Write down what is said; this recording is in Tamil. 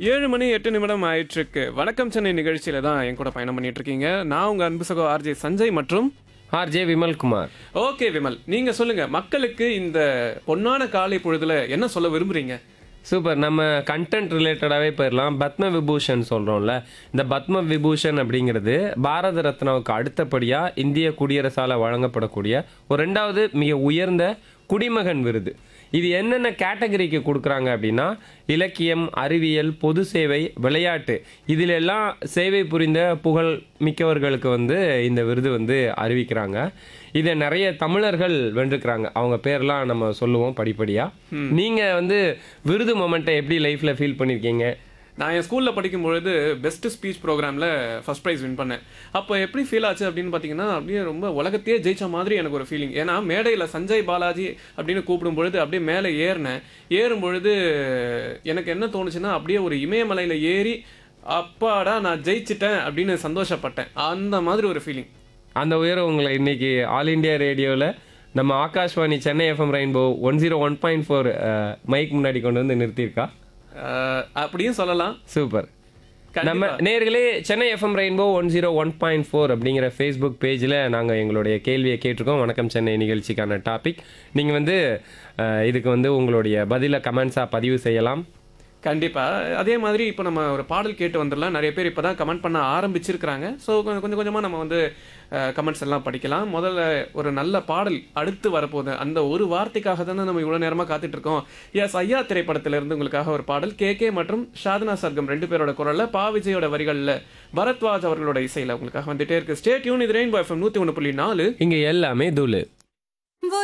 ஏழு மணி எட்டு நிமிடம் ஆயிட்டிருக்கு வணக்கம் சென்னை நிகழ்ச்சியில தான் என் கூட பயணம் பண்ணிட்டு இருக்கீங்க நான் உங்க அன்பு சகோ ஆர்ஜே சஞ்சய் மற்றும் ஆர்ஜே விமல்குமார் ஓகே விமல் நீங்க சொல்லுங்க மக்களுக்கு இந்த பொன்னான காலை பொழுதுல என்ன சொல்ல விரும்புறீங்க சூப்பர் நம்ம கண்டென்ட் ரிலேட்டடாகவே போயிடலாம் பத்ம விபூஷன் சொல்கிறோம்ல இந்த பத்ம விபூஷன் அப்படிங்கிறது பாரத ரத்னாவுக்கு அடுத்தபடியாக இந்திய குடியரசால் வழங்கப்படக்கூடிய ஒரு ரெண்டாவது மிக உயர்ந்த குடிமகன் விருது இது என்னென்ன கேட்டகரிக்கு கொடுக்குறாங்க அப்படின்னா இலக்கியம் அறிவியல் பொது சேவை விளையாட்டு இதில் எல்லாம் சேவை புரிந்த புகழ் மிக்கவர்களுக்கு வந்து இந்த விருது வந்து அறிவிக்கிறாங்க இதை நிறைய தமிழர்கள் வென்றுக்கிறாங்க அவங்க பேர்லாம் நம்ம சொல்லுவோம் படிப்படியாக நீங்கள் வந்து விருது மொமெண்ட்டை எப்படி லைஃப்பில் ஃபீல் பண்ணியிருக்கீங்க நான் என் ஸ்கூல்ல படிக்கும் பொழுது பெஸ்ட் ஸ்பீச் ப்ரோக்ராம்ல ஃபர்ஸ்ட் ப்ரைஸ் வின் பண்ணேன் அப்போ எப்படி ஃபீல் ஆச்சு அப்படின்னு பார்த்தீங்கன்னா அப்படியே ரொம்ப உலகத்தையே ஜெயிச்ச மாதிரி எனக்கு ஒரு ஃபீலிங் ஏன்னா மேடையில் சஞ்சய் பாலாஜி அப்படின்னு கூப்பிடும் பொழுது அப்படியே மேலே ஏறினேன் ஏறும் பொழுது எனக்கு என்ன தோணுச்சுன்னா அப்படியே ஒரு இமயமலையில் ஏறி அப்பாடா நான் ஜெயிச்சிட்டேன் அப்படின்னு சந்தோஷப்பட்டேன் அந்த மாதிரி ஒரு ஃபீலிங் அந்த உயரம் உங்களை இன்னைக்கு ஆல் இண்டியா ரேடியோவில் நம்ம Akashvani Chennai FM rainbow one zero one point four mike முன்னாடி கொண்டு வந்து நிறுத்தியிருக்கா அப்படியும் சொல்லலாம் சூப்பர் கண்டிப்பா. நம்ம நேர்களே Chennai FM rainbow one zero one point four அப்படிங்கிற ஃபேஸ்புக் பேஜில் நாங்கள் எங்களுடைய கேள்வியை கேட்டிருக்கோம் வணக்கம் சென்னை நிகழ்ச்சிக்கான டாபிக் நீங்கள் வந்து அஹ், இதுக்கு வந்து உங்களுடைய பதிலை கமெண்ட்ஸாக பதிவு செய்யலாம் கண்டிப்பா அதே மாதிரி இப்போ நம்ம ஒரு பாடல் கேட்டு வந்துடலாம் நிறைய பேர் இப்போ தான் கமெண்ட் பண்ண ஆரம்பிச்சிருக்கிறாங்க ஸோ கொஞ்சம் கொஞ்சம் கொஞ்சமாக நம்ம வந்து கமெண்ட்ஸ் எல்லாம் படிக்கலாம் முதல்ல ஒரு நல்ல பாடல் அடுத்து வரப்போகுது அந்த ஒரு வார்த்தைக்காக தானே நம்ம இவ்வளோ நேரமாக காத்துட்டு இருக்கோம் எஸ் ஐயா திரைப்படத்திலிருந்து உங்களுக்காக ஒரு பாடல் கே கே மற்றும் ஷாதனா சர்க்கம் ரெண்டு பேரோட குரலில் பா விஜயோட வரிகளில் பரத்வாஜ் அவர்களோட இசையில் உங்களுக்காக வந்துட்டே இருக்கு ஸ்டே டியூன் இது ரெயின்போ எஃப்எம் நூற்றி ஒன்று புள்ளி நாலு இங்கே எல்லாமே தூளு